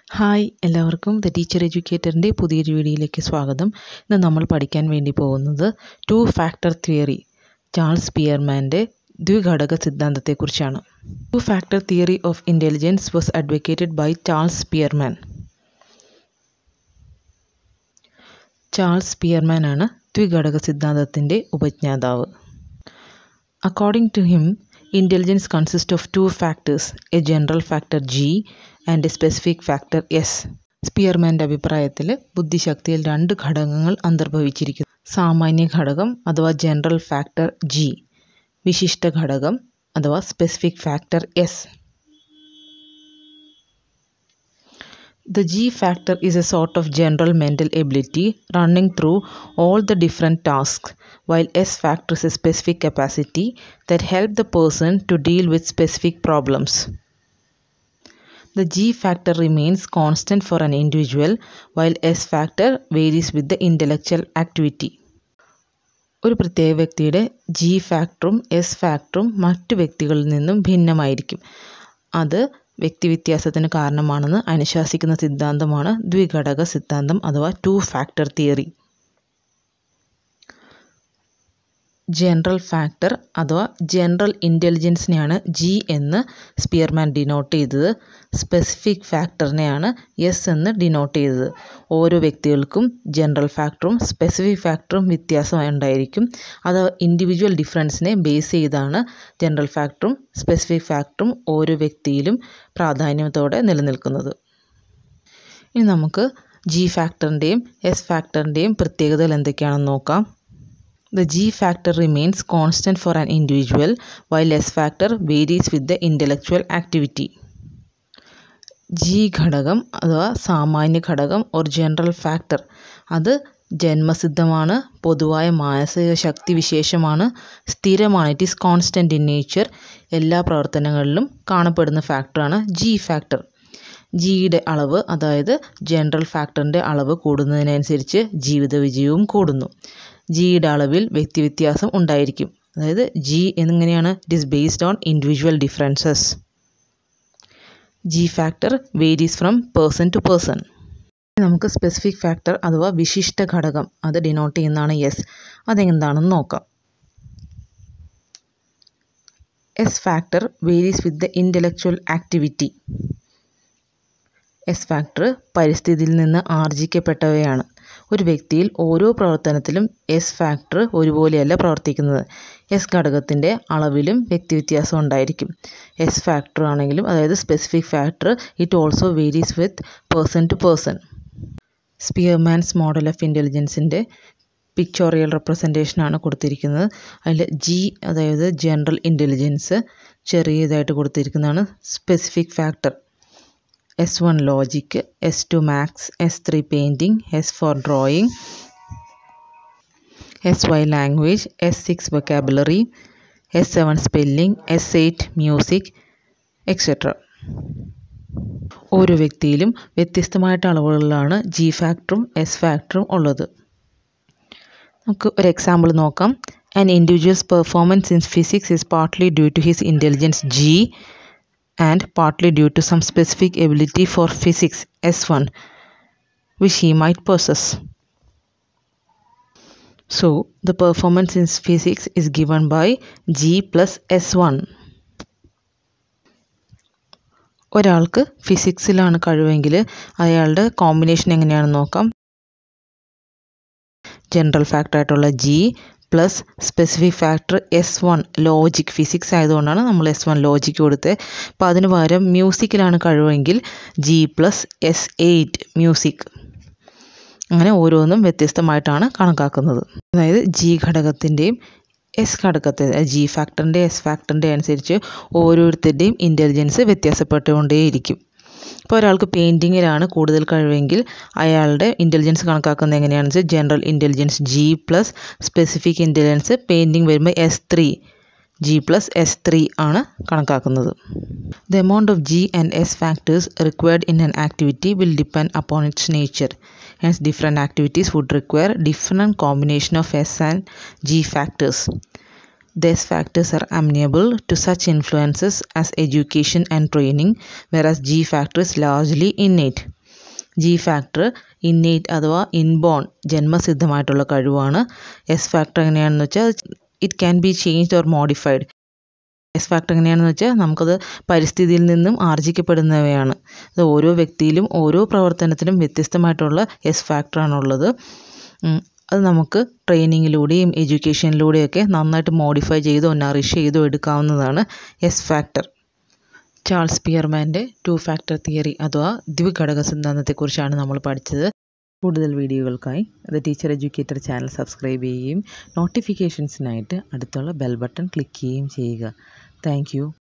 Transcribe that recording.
Hi എല്ലാവർക്കും the teacher എഡ്യൂക്കേറ്ററിൻ്റെ പുതിയൊരു വീഡിയോയിലേക്ക് സ്വാഗതം ഇന്ന് നമ്മൾ പഠിക്കാൻ വേണ്ടി പോകുന്നത് ടു ഫാക്ടർ തിയറി ചാൾസ് പിയർമാൻ്റെ ദ്വിഘടക സിദ്ധാന്തത്തെക്കുറിച്ചാണ് two factor theory of intelligence was advocated by Charles Spearman Charles Spearman ആണ് ദ്വിഘടക സിദ്ധാന്തത്തിൻ്റെ ഉപജ്ഞാതാവ് according to him intelligence consist of two factors a general factor G and a specific factor S സ്പിയർമാൻ്റെ അഭിപ്രായത്തിൽ ബുദ്ധിശക്തിയിൽ രണ്ട് ഘടകങ്ങൾ അന്തർഭവിച്ചിരിക്കുന്നു സാമാന്യ ഘടകം അഥവാ ജനറൽ ഫാക്ടർ ജി വിശിഷ്ട ഘടകം അഥവാ specific factor S The G factor is a sort of general mental ability running through all the different tasks, while S factor is a specific capacity that help the person to deal with specific problems. The G factor remains constant for an individual, while S factor varies with the intellectual activity. ഒരു പ്രത്യേക വ്യക്തിയുടെ G ഫാക്ടറും S ഫാക്ടറും മറ്റു വ്യക്തികളിൽ നിന്നും ഭിന്നമായിരിക്കും അത് വ്യക്തിവ്യത്യാസത്തിന് കാരണമാണെന്ന് അനുശാസിക്കുന്ന സിദ്ധാന്തമാണ് ദ്വിഘടക സിദ്ധാന്തം അഥവാ two factor theory general factor അഥവാ ജനറൽ ഇൻ്റലിജൻസിനെയാണ് ജി എന്ന് സ്പിയർമാൻ ഡിനോട്ട് ചെയ്തത് സ്പെസിഫിക് ഫാക്ടറിനെയാണ് എസ് എന്ന് ഡിനോട്ട് ചെയ്തത് ഓരോ വ്യക്തികൾക്കും ജനറൽ ഫാക്ടറും സ്പെസിഫിക് ഫാക്ടറും വ്യത്യാസം ഉണ്ടായിരിക്കും അത് ഇൻഡിവിജ്വൽ ഡിഫറൻസിനെ ബേസ് ചെയ്താണ് ജനറൽ ഫാക്ടറും സ്പെസിഫിക് ഫാക്ടറും ഓരോ വ്യക്തിയിലും പ്രാധാന്യത്തോടെ നിലനിൽക്കുന്നത് ഇനി നമുക്ക് ജി ഫാക്ടറിൻ്റെയും എസ് ഫാക്ടറിൻ്റെയും പ്രത്യേകതകൾ എന്തൊക്കെയാണെന്ന് നോക്കാം The G factor remains constant for an individual, while S factor varies with the intellectual activity. G ഘടകം അഥവാ സാമാന്യ ഘടകം ഓർ ജനറൽ ഫാക്ടർ അത് ജന്മസിദ്ധമാണ് പൊതുവായ മാനസിക ശക്തി വിശേഷമാണ് സ്ഥിരമാണ് it is constant in nature എല്ലാ പ്രവർത്തനങ്ങളിലും കാണപ്പെടുന്ന ഫാക്ടറാണ് ജി ഫാക്ടർ ജിയുടെ അളവ് അതായത് ജനറൽ ഫാക്ടറിൻ്റെ അളവ് കൂടുന്നതിനനുസരിച്ച് ജീവിത വിജയവും കൂടുന്നു ജിയുടെ അളവിൽ വ്യക്തിവ്യത്യാസം ഉണ്ടായിരിക്കും അതായത് ജി എങ്ങനെയാണ് it is based on individual differences G factor varies from person to person നമുക്ക് സ്പെസിഫിക് ഫാക്ടർ അഥവാ വിശിഷ്ട ഘടകം അത് ഡിനോട്ട് ചെയ്യുന്നതാണ് എസ് അതെന്താണെന്ന് നോക്കാം S factor varies with the intellectual activity S factor പരിസ്ഥിതിയിൽ നിന്ന് ആർജിക്കപ്പെട്ടവയാണ് ഒരു വ്യക്തിയിൽ ഓരോ പ്രവർത്തനത്തിലും എസ് ഫാക്ടർ ഒരുപോലെയല്ല പ്രവർത്തിക്കുന്നത് എസ് ഘടകത്തിൻ്റെ അളവിലും വ്യക്തിവ്യത്യാസം ഉണ്ടായിരിക്കും എസ് ഫാക്ടർ ആണെങ്കിലും അതായത് specific factor it also varies with person to person Spearman's model of ഇൻ്റലിജൻസിൻ്റെ പിക്ചോറിയൽ റെപ്രസെൻറ്റേഷനാണ് കൊടുത്തിരിക്കുന്നത് അതിൽ ജി അതായത് ജനറൽ ഇൻ്റലിജൻസ് ചെറിയതായിട്ട് കൊടുത്തിരിക്കുന്നതാണ് specific factor S one logic S two maths S three painting S four drawing S five language S six vocabulary S seven spelling S eight music etcetera ഓരോ വ്യക്തിയിലും വ്യത്യസ്തമായിട്ട് അളവുകളിലാണ് G ഫാക്ടറും S ഫാക്ടറും ഉള്ളത് നമുക്ക് ഒരു എക്സാമ്പിൾ നോക്കാം an individual's performance in physics is partly due to his intelligence G and partly due to some specific ability for physics S1 which he might possess. So the performance in physics is given by G plus S1. ഒരാൾക്ക് ഫിസിക്സിലാണ് കഴിവെങ്കിൽ അയാളുടെ combination എങ്ങനെയാണെന്ന് നോക്കാം general ഫാക്ടറായിട്ടുള്ള G plus specific factor S one logic physics ആയതുകൊണ്ടാണ് നമ്മൾ S one logic കൊടുത്തത് അപ്പോൾ അതിന് പകരം മ്യൂസിക്കിലാണ് കഴിവെങ്കിൽ G plus S eight music അങ്ങനെ ഓരോന്നും വ്യത്യസ്തമായിട്ടാണ് കണക്കാക്കുന്നത് അതായത് ജി ഘടകത്തിൻ്റെയും എസ് ഘടകത്തെ ജി ഫാക്ടറിൻ്റെ എസ് ഫാക്ടറിൻ്റെ അനുസരിച്ച് ഓരോരുത്തരുടെയും ഇൻ്റലിജൻസ് വ്യത്യാസപ്പെട്ടുകൊണ്ടേയിരിക്കും ഇപ്പോൾ ഒരാൾക്ക് പെയിൻറ്റിങ്ങിലാണ് കൂടുതൽ കഴിവെങ്കിൽ അയാളുടെ ഇൻ്റലിജൻസ് കണക്കാക്കുന്നത് എങ്ങനെയാണെന്ന് വെച്ചാൽ general intelligence G plus specific intelligence painting വരുമ്പോൾ S three G plus S three ആണ് കണക്കാക്കുന്നത് the amount of G and S factors required in an activity will depend upon its nature hence different activities would require different combination of S and G factors. These factors are amenable to such influences as education and training, whereas G factor is largely innate. G factor innate അഥവാ inborn ജന്മസിദ്ധമായിട്ടുള്ള കഴിവാണ് S factor എങ്ങനെയാണെന്ന് വെച്ചാൽ it can be changed or modified S factor എങ്ങനെയാണെന്ന് വെച്ചാൽ നമുക്കത് പരിസ്ഥിതിയിൽ നിന്നും ആർജിക്കപ്പെടുന്നവയാണ് അത് ഓരോ വ്യക്തിയിലും ഓരോ പ്രവർത്തനത്തിലും വ്യത്യസ്തമായിട്ടുള്ള എസ് ഫാക്ടറാണുള്ളത് അത് നമുക്ക് ട്രെയിനിങ്ങിലൂടെയും എഡ്യൂക്കേഷനിലൂടെയൊക്കെ നന്നായിട്ട് മോഡിഫൈ ചെയ്തോ നറിഷ് ചെയ്തോ എടുക്കാവുന്നതാണ് എസ് ഫാക്ടർ ചാൾസ് പിയർമാൻ്റെ ടു ഫാക്ടർ തിയറി അഥവാ ദ്വിഘടക സിദ്ധാന്തത്തെക്കുറിച്ചാണ് നമ്മൾ പഠിച്ചത് കൂടുതൽ വീഡിയോകൾക്കായി അത് ടീച്ചർ എഡ്യൂക്കേറ്റർ ചാനൽ സബ്സ്ക്രൈബ് ചെയ്യുകയും നോട്ടിഫിക്കേഷൻസിനായിട്ട് അടുത്തുള്ള ബെൽ ബട്ടൺ ക്ലിക്ക് ചെയ്യുകയും ചെയ്യുക താങ്ക്